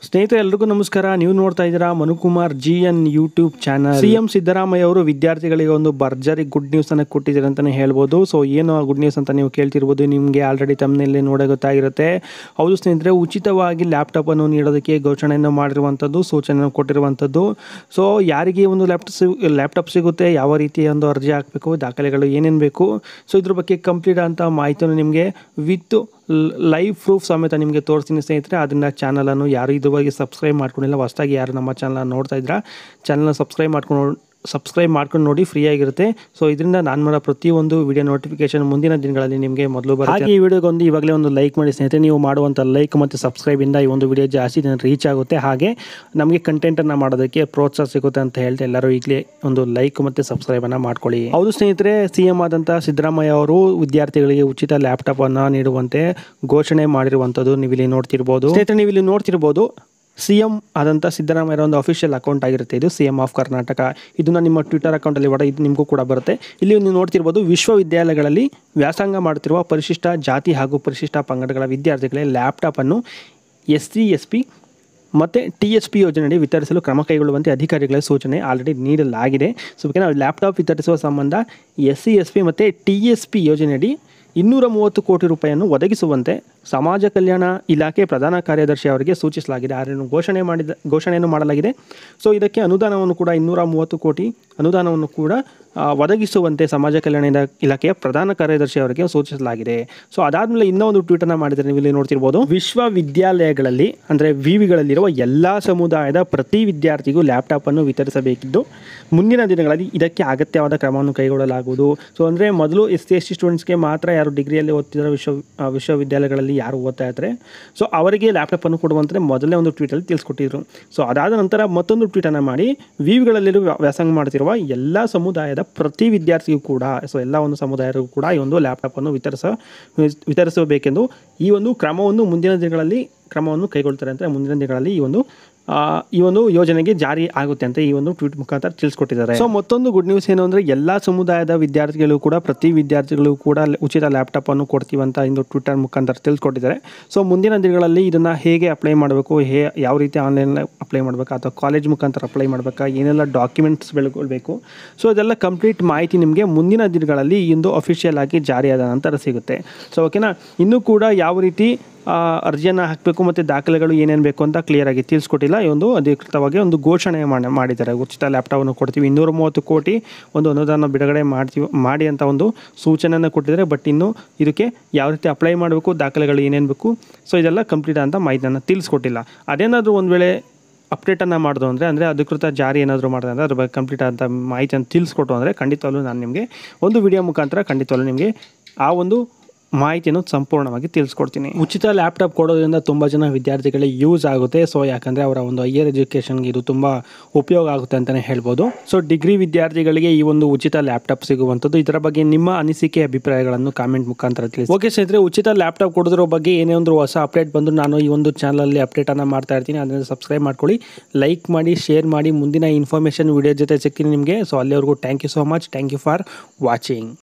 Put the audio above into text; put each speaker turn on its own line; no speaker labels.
ಸ್ನೇಹಿತರೆ ಎಲ್ರಿಗೂ ನಮಸ್ಕಾರ ನೀವು ನೋಡ್ತಾ ಇದ್ದೀರಾ Manukumar G N YouTube channel C M Siddaramaiah ಅವರು ವಿದ್ಯಾರ್ಥಿಗಳಿಗೆ ಒಂದು ಭರ್ಜರಿ ಗುಡ್ ನ್ಯೂಸ್ ಅನ್ನು ಕೊಟ್ಟಿದ್ದಾರೆ ಅಂತಾನೆ ಹೇಳ್ಬೋದು ಸೊ ಏನು ಆ ಗುಡ್ ನ್ಯೂಸ್ ಅಂತ ನೀವು ಕೇಳ್ತಿರ್ಬೋದು ನಿಮಗೆ ಆಲ್ರೆಡಿ ತಮ್ಮನಲ್ಲಿ ನೋಡೋ ಗೊತ್ತಾಗಿರುತ್ತೆ ಹೌದು ಸ್ನೇಹಿತರೆ ಉಚಿತವಾಗಿ ಲ್ಯಾಪ್ಟಾಪ್ ಅನ್ನು ನೀಡೋದಕ್ಕೆ ಘೋಷಣೆಯನ್ನು ಮಾಡಿರುವಂಥದ್ದು ಸೂಚನೆ ಕೊಟ್ಟಿರುವಂಥದ್ದು ಸೊ ಯಾರಿಗೆ ಒಂದು ಲ್ಯಾಪ್ಟಾಪ್ ಸಿಗ್ ಲ್ಯಾಪ್ಟಾಪ್ ಸಿಗುತ್ತೆ ಯಾವ ರೀತಿಯ ಒಂದು ಅರ್ಜಿ ಹಾಕಬೇಕು ದಾಖಲೆಗಳು ಏನೇನು ಬೇಕು ಸೊ ಇದ್ರ ಬಗ್ಗೆ ಕಂಪ್ಲೀಟ್ ಅಂತ ಮಾಹಿತಿಯನ್ನು ನಿಮಗೆ ವಿತ್ ಲೈವ್ ಪ್ರೂಫ್ ಸಮೇತ ನಿಮಗೆ ತೋರಿಸ್ತೀನಿ ಸ್ನೇಹಿತರೆ ಅದರಿಂದ ಚಾನಲನ್ನು ಯಾರು ಇದುವರೆಗೆ ಸಬ್ಸ್ಕ್ರೈಬ್ ಮಾಡ್ಕೊಂಡಿಲ್ಲ ಹೊಸದಾಗಿ ಯಾರು ನಮ್ಮ ಚಾನಲ್ ನೋಡ್ತಾ ಇದ್ದೀರಾ ಚಾನಲ್ನ ಸಬ್ಸ್ಕ್ರೈಬ್ ಮಾಡ್ಕೊಂಡು ಸಬ್ಸ್ಕ್ರೈಬ್ ಮಾಡ್ಕೊಂಡು ನೋಡಿ ಫ್ರೀ ಆಗಿರುತ್ತೆ ಸೊ ಇದರಿಂದ ನಾನು ಮಾಡೋ ಪ್ರತಿಯೊಂದು ವಿಡಿಯೋ ನೋಟಿಫಿಕೇಶನ್ ಮುಂದಿನ ದಿನಗಳಲ್ಲಿ ನಿಮಗೆ ಮೊದಲು ಬರುತ್ತೆ ಹಾಗೆ ಈ ವಿಡಿಯೋಗೆ ಒಂದು ಇವಾಗಲೇ ಒಂದು ಲೈಕ್ ಮಾಡಿ ಸ್ನೇಹಿತರೆ ನೀವು ಮಾಡುವಂಥ ಲೈಕ್ ಮತ್ತು ಸಬ್ಸ್ಕ್ರೈಬಿಂದ ಈ ಒಂದು ವಿಡಿಯೋ ಜಾಸ್ತಿ ಜನ ರೀಚ್ ಆಗುತ್ತೆ ಹಾಗೆ ನಮಗೆ ಕಂಟೆಂಟನ್ನು ಮಾಡೋದಕ್ಕೆ ಪ್ರೋತ್ಸಾಹ ಸಿಗುತ್ತೆ ಅಂತ ಹೇಳ್ತಾ ಎಲ್ಲರೂ ಈಗಲೇ ಒಂದು ಲೈಕ್ ಮತ್ತು ಸಬ್ಸ್ಕ್ರೈಬನ್ನು ಮಾಡ್ಕೊಳ್ಳಿ ಹೌದು ಸ್ನೇಹಿತರೆ ಸಿ ಎಂ ಆದಂಥ ಸಿದ್ದರಾಮಯ್ಯ ಅವರು ವಿದ್ಯಾರ್ಥಿಗಳಿಗೆ ಉಚಿತ ಲ್ಯಾಪ್ಟಾಪ್ ಅನ್ನು ನೀಡುವಂತೆ ಘೋಷಣೆ ಮಾಡಿರುವಂಥದ್ದು ನೀವು ಇಲ್ಲಿ ನೋಡ್ತಿರ್ಬೋದು ಸ್ನೇಹಿತರೆ ನೀವು ಇಲ್ಲಿ ನೋಡ್ತಿರ್ಬೋದು ಸಿ ಎಂ ಆದಂಥ ಸಿದ್ದರಾಮಯ್ಯ ಒಂದು ಅಫಿಷಿಯಲ್ ಅಕೌಂಟ್ ಆಗಿರುತ್ತೆ ಇದು ಸಿ ಎಂ ಆಫ್ ಕರ್ನಾಟಕ ಇದನ್ನು ನಿಮ್ಮ ಟ್ವಿಟರ್ ಅಕೌಂಟಲ್ಲಿ ಒಡ ಇದು ನಿಮಗೂ ಕೂಡ ಬರುತ್ತೆ ಇಲ್ಲಿ ನೀವು ನೋಡ್ತಿರ್ಬೋದು ವಿಶ್ವವಿದ್ಯಾಲಯಗಳಲ್ಲಿ ವ್ಯಾಸಂಗ ಮಾಡುತ್ತಿರುವ ಪರಿಶಿಷ್ಟ ಜಾತಿ ಹಾಗೂ ಪರಿಶಿಷ್ಟ ಪಂಗಡಗಳ ವಿದ್ಯಾರ್ಥಿಗಳಿಗೆ ಲ್ಯಾಪ್ಟಾಪನ್ನು ಎಸ್ ಸಿ ಎಸ್ ಪಿ ಮತ್ತು ಟಿ ಎಸ್ ಪಿ ಯೋಜನೆಯಡಿ ವಿತರಿಸಲು ಕ್ರಮ ಕೈಗೊಳ್ಳುವಂತೆ ಅಧಿಕಾರಿಗಳ ಸೂಚನೆ ಆಲ್ರೆಡಿ ನೀಡಲಾಗಿದೆ ಸೊ ಬಗ್ಗೆ ನಾವು ಲ್ಯಾಪ್ಟಾಪ್ ವಿತರಿಸುವ ಸಂಬಂಧ ಎಸ್ ಸಿ ಎಸ್ ಪಿ ಮತ್ತು ಟಿ ಎಸ್ ಪಿ ಯೋಜನೆಯಡಿ ಇನ್ನೂರ ಮೂವತ್ತು ಕೋಟಿ ರೂಪಾಯಿಯನ್ನು ಒದಗಿಸುವಂತೆ ಸಮಾಜ ಕಲ್ಯಾಣ ಇಲಾಖೆ ಪ್ರಧಾನ ಕಾರ್ಯದರ್ಶಿ ಅವರಿಗೆ ಸೂಚಿಸಲಾಗಿದೆ ಅದನ್ನು ಘೋಷಣೆ ಮಾಡಿದ ಘೋಷಣೆಯನ್ನು ಮಾಡಲಾಗಿದೆ ಸೊ ಇದಕ್ಕೆ ಅನುದಾನವನ್ನು ಕೂಡ ಇನ್ನೂರ ಮೂವತ್ತು ಕೋಟಿ ಅನುದಾನವನ್ನು ಕೂಡ ಆ, ಒದಗಿಸುವಂತೆ ಸಮಾಜ ಕಲ್ಯಾಣ ಇಲಾ- ಇಲಾಖೆಯ ಪ್ರಧಾನ ಕಾರ್ಯದರ್ಶಿ ಅವರಿಗೆ ಸೂಚಿಸಲಾಗಿದೆ ಸೊ ಅದಾದಮೇಲೆ ಇನ್ನೂ ಒಂದು ಟ್ವೀಟನ್ನು ಮಾಡಿದರೆ ನೀವು ಇಲ್ಲಿ ನೋಡ್ತಿರ್ಬೋದು ವಿಶ್ವವಿದ್ಯಾಲಯಗಳಲ್ಲಿ ಅಂದರೆ ವಿವಿಗಳಲ್ಲಿರುವ ಎಲ್ಲ ಸಮುದಾಯದ ಪ್ರತಿ ವಿದ್ಯಾರ್ಥಿಗೂ ಲ್ಯಾಪ್ಟಾಪನ್ನು ವಿತರಿಸಬೇಕಿದ್ದು ಮುಂದಿನ ದಿನಗಳಲ್ಲಿ ಇದಕ್ಕೆ ಅಗತ್ಯವಾದ ಕ್ರಮವನ್ನು ಕೈಗೊಳ್ಳಲಾಗುವುದು ಸೊ ಅಂದರೆ ಮೊದಲು ಎಸ್ ಸಿ ಎಸ್ ಟಿ ಸ್ಟೂಡೆಂಟ್ಸ್ಗೆ ಮಾತ್ರ ಯಾರು ಡಿಗ್ರಿಯಲ್ಲಿ ಓದ್ತಿರೋ ವಿಶ್ವ ಆ, ವಿಶ್ವವಿದ್ಯಾಲಯಗಳಲ್ಲಿ ಯಾರು ಓದ್ತಾ ಇರ್ತಾರೆ ಸೊ ಅವರಿಗೆ ಲ್ಯಾಪ್ಟಾಪನ್ನು ಕೊಡುವಂತೆ ಮೊದಲೇ ಒಂದು ಟ್ವೀಟಲ್ಲಿ ತಿಳಿಸ್ಕೊಟ್ಟಿದ್ರು ಸೊ ಅದಾದ ನಂತರ ಮತ್ತೊಂದು ಟ್ವೀಟನ್ನು ಮಾಡಿ ವಿವಿಗಳಲ್ಲಿರುವ ವ್ಯಾ- ವ್ಯಾಸಂಗ ಮಾಡ್ತಿರುವ ಎಲ್ಲ ಸಮುದಾಯದ ಪ್ರತಿ ವಿದ್ಯಾರ್ಥಿಗೂ ಕೂಡ ಸೊ ಎಲ್ಲ ಒಂದು ಸಮುದಾಯರಿಗೂ ಕೂಡ ಈ ಒಂದು ಲ್ಯಾಪ್ಟಾಪನ್ನು ವಿತರಿಸ ವಿತರಿಸಬೇಕೆಂದು ಈ ಒಂದು ಕ್ರಮವನ್ನು ಮುಂದಿನ ದಿನಗಳಲ್ಲಿ ಕ್ರಮವನ್ನು ಕೈಗೊಳ್ತಾರೆ ಅಂತ ಮುಂದಿನ ದಿನಗಳಲ್ಲಿ ಈ ಒಂದು ಆ, ಈ ಒಂದು ಯೋಜನೆಗೆ ಜಾರಿ ಆಗುತ್ತೆ ಅಂತ ಈ ಒಂದು ಟ್ವೀಟ್ ಮುಖಾಂತರ ತಿಳಿಸ್ಕೊಟ್ಟಿದ್ದಾರೆ ಸೊ ಮತ್ತೊಂದು ಗುಡ್ ನ್ಯೂಸ್ ಏನು ಅಂದರೆ ಎಲ್ಲ ಸಮುದಾಯದ ವಿದ್ಯಾರ್ಥಿಗಳು ಕೂಡ ಪ್ರತಿ ವಿದ್ಯಾರ್ಥಿಗಳು ಕೂಡ ಲ- ಉಚಿತ ಲ್ಯಾಪ್ಟಾಪ್ ಅನ್ನು ಕೊಡ್ತೀವಿ ಅಂತ ಇಂದು ಟ್ವಿಟರ್ ಮುಖಾಂತರ ತಿಳಿಸ್ಕೊಟ್ಟಿದ್ದಾರೆ ಸೊ ಮುಂದಿನ ದಿನಗಳಲ್ಲಿ ಇದನ್ನು ಹೇಗೆ ಅಪ್ಲೈ ಮಾಡಬೇಕು ಹೇ ಯಾವ ರೀತಿ ಆನ್ಲೈನ್ ಅಪ್ಲೈ ಮಾಡಬೇಕಾ ಅಥವಾ ಕಾಲೇಜ್ ಮುಖಾಂತರ ಅಪ್ಲೈ ಮಾಡಬೇಕಾ ಏನೆಲ್ಲ ಡಾಕ್ಯುಮೆಂಟ್ಸ್ ಬೆಳ್ಕೊಳ್ಬೇಕು ಸೊ ಇದೆಲ್ಲ ಕಂಪ್ಲೀಟ್ ಮಾಹಿತಿ ನಿಮಗೆ ಮುಂದಿನ ದಿನಗಳಲ್ಲಿ ಈ ಒಂದು ಅಫಿಷಿಯಲ್ ಆಗಿ ಜಾರಿಯಾದ ನಂತರ ಸಿಗುತ್ತೆ ಸೊ ಓಕೆನಾ ಇನ್ನೂ ಕೂಡ ಯಾವ ರೀತಿ ಆ, ಅರ್ಜಿಯನ್ನು ಹಾಕಬೇಕು ಮತ್ತು ದಾಖಲೆಗಳು ಏನೇನು ಬೇಕು ಅಂತ ಕ್ಲಿಯರಾಗಿ ತಿಳಿಸ್ಕೊಟ್ಟಿಲ್ಲ ಈ ಒಂದು ಅಧಿಕೃತವಾಗಿ ಒಂದು ಘೋಷಣೆ ಮಾಡಿ ಮಾಡಿದ್ದಾರೆ ಉಚಿತ ಲ್ಯಾಪ್ಟಾಪನ್ನು ಕೊಡ್ತೀವಿ ಇನ್ನೂರ ಮೂವತ್ತು ಕೋಟಿ ಒಂದು ಅನುದಾನ ಬಿಡುಗಡೆ ಮಾಡ್ತೀವಿ ಮಾಡಿ ಅಂತ ಒಂದು ಸೂಚನೆಯನ್ನು ಕೊಟ್ಟಿದ್ದಾರೆ ಬಟ್ ಇನ್ನು ಇದಕ್ಕೆ ಯಾವ ರೀತಿ ಅಪ್ಲೈ ಮಾಡಬೇಕು ದಾಖಲೆಗಳು ಏನೇನು ಬೇಕು ಸೊ ಇದೆಲ್ಲ ಕಂಪ್ಲೀಟ್ ಅಂತ ಮಾಹಿತಿಯನ್ನು ತಿಳಿಸ್ಕೊಟ್ಟಿಲ್ಲ ಅದೇನಾದರೂ ಒಂದು ವೇಳೆ ಅಪ್ಡೇಟನ್ನು ಮಾಡೋದು ಅಂದರೆ ಅಂದರೆ ಅಧಿಕೃತ ಜಾರಿ ಏನಾದರೂ ಮಾಡಿದೆ ಅಂದರೆ ಅದ್ರ ಬಗ್ಗೆ ಕಂಪ್ಲೀಟ್ ಅಂತ ಮಾಹಿತಿಯನ್ನು ತಿಳಿಸ್ಕೊಟ್ಟು ಅಂದರೆ ಖಂಡಿತವಾಗ್ಲೂ ನಾನು ನಿಮಗೆ ಒಂದು ವಿಡಿಯೋ ಮುಖಾಂತರ ಖಂಡಿತವಾಗ್ಲೂ ನಿಮಗೆ ಆ ಒಂದು ಮಾಹಿತಿಯನ್ನು ಸಂಪೂರ್ಣವಾಗಿ ತಿಳಿಸ್ಕೊಡ್ತೀನಿ ಉಚಿತ ಲ್ಯಾಪ್ಟಾಪ್ ಕೊಡೋದ್ರಿಂದ ತುಂಬ ಜನ ವಿದ್ಯಾರ್ಥಿಗಳಿಗೆ ಯೂಸ್ ಆಗುತ್ತೆ ಸೊ ಯಾಕಂದರೆ ಅವರ ಒಂದು ಹೈಯರ್ ಎಜುಕೇಷನ್ಗೆ ಇದು ತುಂಬ ಉಪಯೋಗ ಆಗುತ್ತೆ ಅಂತಲೇ ಹೇಳ್ಬೋದು ಸೊ ಡಿಗ್ರಿ ವಿದ್ಯಾರ್ಥಿಗಳಿಗೆ ಈ ಒಂದು ಉಚಿತ ಲ್ಯಾಪ್ಟಾಪ್ ಸಿಗುವಂಥದ್ದು ಇದರ ಬಗ್ಗೆ ನಿಮ್ಮ ಅನಿಸಿಕೆ ಅಭಿಪ್ರಾಯಗಳನ್ನು ಕಾಮೆಂಟ್ ಮುಖಾಂತರ ತಿಳಿಸಿ ಓಕೆ ಸ್ನೇಹಿತರೆ ಉಚಿತ ಲ್ಯಾಪ್ಟಾಪ್ ಕೊಡೋದ್ರ ಬಗ್ಗೆ ಏನೇ ಒಂದು ಹೊಸ ಅಪ್ಡೇಟ್ ಬಂದು ನಾನು ಈ ಒಂದು ಚಾನಲಲ್ಲಿ ಅಪ್ಡೇಟನ್ನು ಮಾಡ್ತಾ ಇರ್ತೀನಿ ಅದನ್ನು ಸಬ್ಸ್ಕ್ರೈಬ್ ಮಾಡ್ಕೊಳ್ಳಿ ಲೈಕ್ ಮಾಡಿ ಶೇರ್ ಮಾಡಿ ಮುಂದಿನ ಇನ್ಫಾರ್ಮೇಷನ್ ವಿಡಿಯೋ ಜೊತೆ ಸಿಗ್ತೀನಿ ನಿಮಗೆ ಸೊ ಅಲ್ಲಿವರೆಗೂ thank you so much thank you for watching